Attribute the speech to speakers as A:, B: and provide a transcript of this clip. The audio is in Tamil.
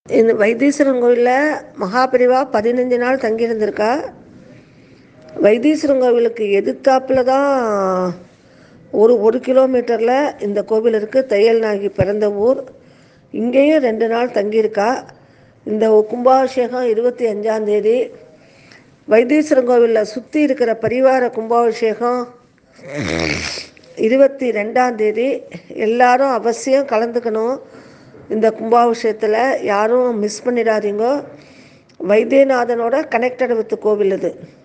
A: இந்த வைத்தீஸ்வரன் கோவிலில் மகாபிரிவா பதினஞ்சு நாள் தங்கியிருந்திருக்கா வைத்தீஸ்வரன் கோவிலுக்கு எதிர்த்தாப்புல தான் ஒரு ஒரு கிலோமீட்டரில் இந்த கோவில் இருக்குது தையல் நாயகி பிறந்த ஊர் இங்கேயும் ரெண்டு நாள் தங்கியிருக்கா இந்த கும்பாபிஷேகம் இருபத்தி அஞ்சாந்தேதி வைத்தீஸ்வரன் கோவிலில் சுற்றி இருக்கிற பரிவார கும்பாபிஷேகம் இருபத்தி ரெண்டாந்தேதி எல்லாரும் அவசியம் கலந்துக்கணும் இந்த கும்பாபிஷேகத்தில் யாரும் மிஸ் பண்ணிடாதீங்க வைத்தியநாதனோட கனெக்டட் வித் கோவில் இது